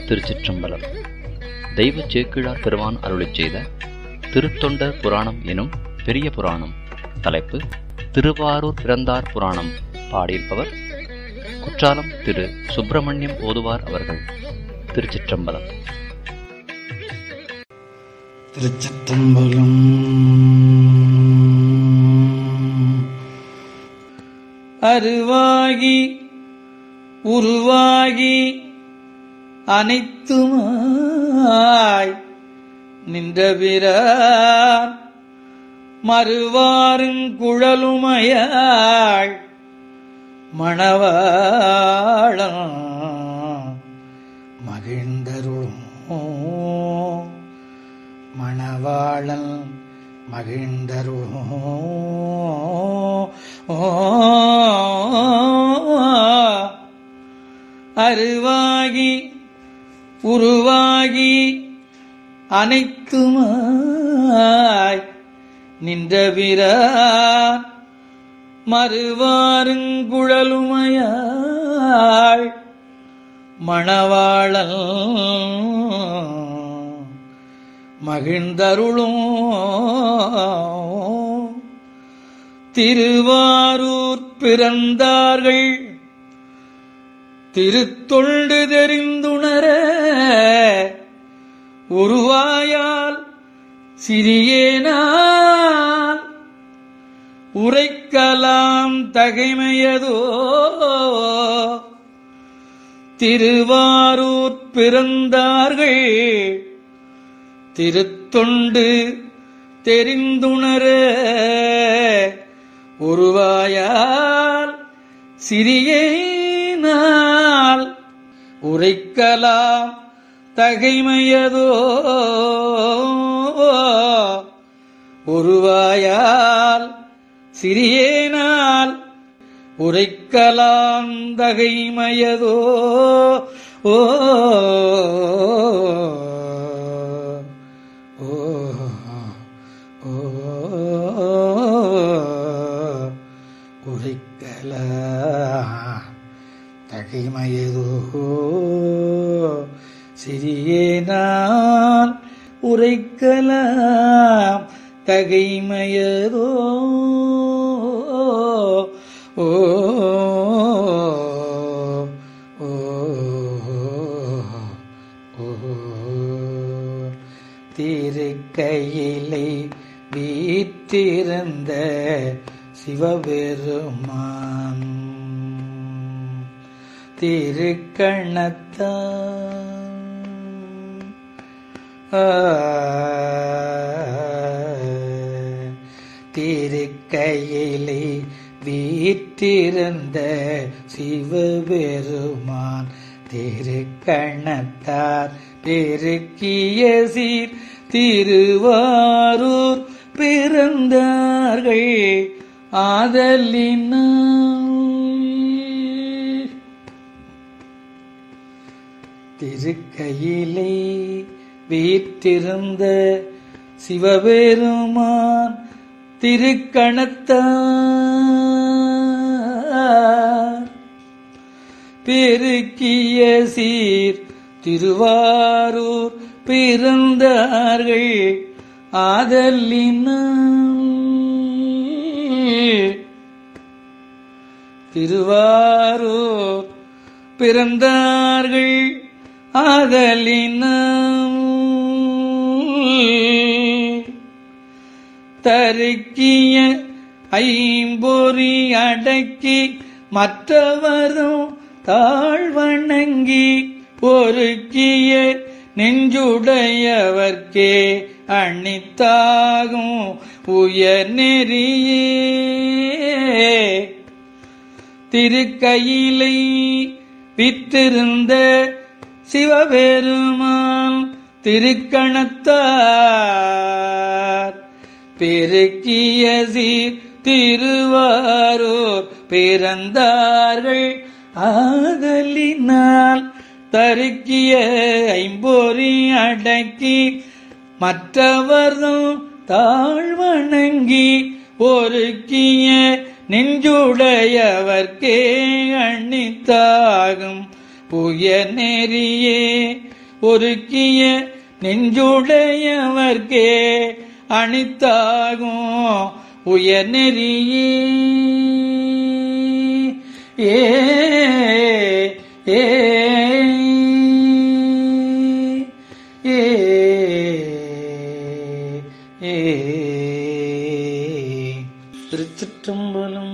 திருச்சிற்றம்பலம் தெய்வ சேக்கிழார் பெருமான் அருளிச் செய்த திருத்தொண்டர் புராணம் எனும் பெரிய புராணம் தலைப்பு திருவாரூர் பிறந்தார் புராணம் பாடியிருப்பவர் குற்றாலம் திரு சுப்பிரமணியம் ஓதுவார் அவர்கள் திருச்சிற்றம்பலம் திருச்சிற்றம்பலம் அருவாகி உருவாகி அனைத்துமாய் நின்ற பிறார் மறுவாருங் குழலுமையாள் மணவாளம் மகிழ்ந்தருளும் மணவாளன் மகிழ்ந்தருளும் அருவாகி உருவாகி அனைத்துமாய் நின்ற பிறார் மறுவாருங்குழலுமையாள் மணவாளல் மகிழ்ந்தருளும் திருவாரூர் பிறந்தார்கள் திருத்தொண்டு தெரிந்துணர உருவாயால் சிறியேனால் உரைக்கலாம் தகைமையதோ திருவாரூர் பிறந்தார்கள் திருத்தொண்டு தெரிந்துணர உருவாயால் சிறியேனால் உரைக்கலாம் தகைமையதோ உருவாயால் சிறியேனால் உரைக்கலாம் தகைமையதோ ஓ ஓ ஓ உரைக்கல தகைமையதோ சிறியேனால் உரைக்கலாம் தகைமையதோ ஓ ஓ ஓ திருக்கையிலை வீற்றிருந்த சிவபெருமான் திருக்கண்ணத்தான் திருக்கையிலே வீற்றிருந்த சிவபெருமான் திருக்கணத்தார் பெருக்கிய சீர் திருவாரூர் பிறந்தார்கள் ஆதலினால் திருக்கையிலே வீற்றிருந்த சிவபெருமான் திருக்கணத்தார் பெருக்கிய சீர் திருவாரூர் பிறந்தார்கள் ஆதலினால் திருவாரூர் பிறந்தார்கள் ஆதலினால் தருக்கிய ஐம்பொறி அடக்கி மற்றவரும் தாழ்வணங்கி பொறுக்கிய நெஞ்சுடையவர்க்கே அணித்தாகும் உயர் நெறியே திருக்கையிலை விற்றிருந்த சிவபெருமான் திருக்கணத்தார் பெருக்கிய சீர் திருவாரூர் பிறந்தார்கள் ஆதலினால் தருக்கிய ஐம்பொறி அடக்கி மற்றவர்தும் தாழ்வணங்கி ஒருக்கிய நெஞ்சுடையவர்க்கே அண்ணித்தாகும் புய நெறியே ஒருக்கிய நெஞ்சுடையவர்க்கே அணித்தாகும் உயர்நெறியே ஏ ஏ ஏ ஏ திருச்சிற்றம்பலம்